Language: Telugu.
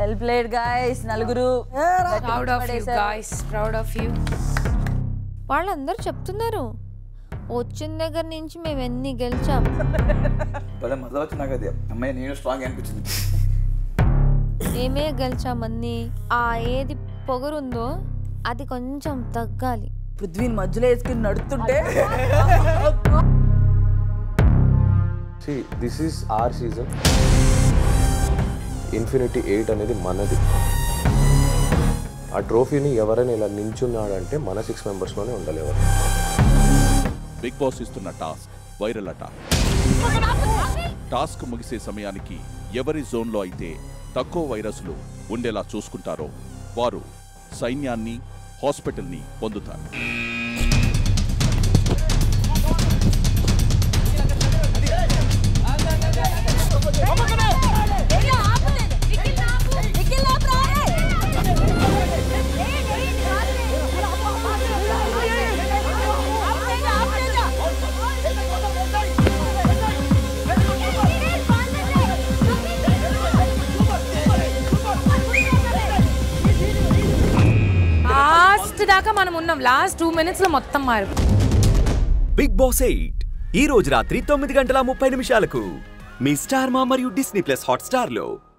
వెల్ ప్లేడ్ గాయస్ నలుగురు proud of you guys proud of you వాళ్ళందరూ చెప్తున్నారు వచ్చిన దగ్గర నుంచి మేము ఎన్ని గెలిచాం భలే మజా వచ్చి నాకు అది అమ్మాయి నేను స్ట్రాంగ్ అనిపించింది మేమే గెలిచామన్ని ఆ ఏది పొగరుందో అది కొంచెం తగ్గాలి పృథ్వీని మధ్యలో వేసుకుని నడుస్తుంటే see this is our season infinity eight అనేది మనది ఆ ట్రోఫీని ఎవరైనా ఇలా నించున్నాడంటే మన సిక్స్ మెంబర్స్లోనే ఉండాలి ఎవరు బిగ్ బాస్ ఇస్తున్న టాస్క్ వైరల్ అటాక్ టాస్క్ ముగిసే సమయానికి ఎవరి జోన్లో అయితే తక్కువ వైరస్లు ఉండేలా చూసుకుంటారో వారు సైన్యాన్ని హాస్పిటల్ని పొందుతారు లాస్ట్ దాకా మనం ఉన్నాం లాస్ట్ టూ మినిట్స్ లో మొత్తం మారు బిగ్ బాస్ ఎయిట్ ఈ రోజు రాత్రి తొమ్మిది గంటల ముప్పై నిమిషాలకు మీ స్టార్ మా మరియు డిస్నీ ప్లస్ హాట్ స్టార్ లో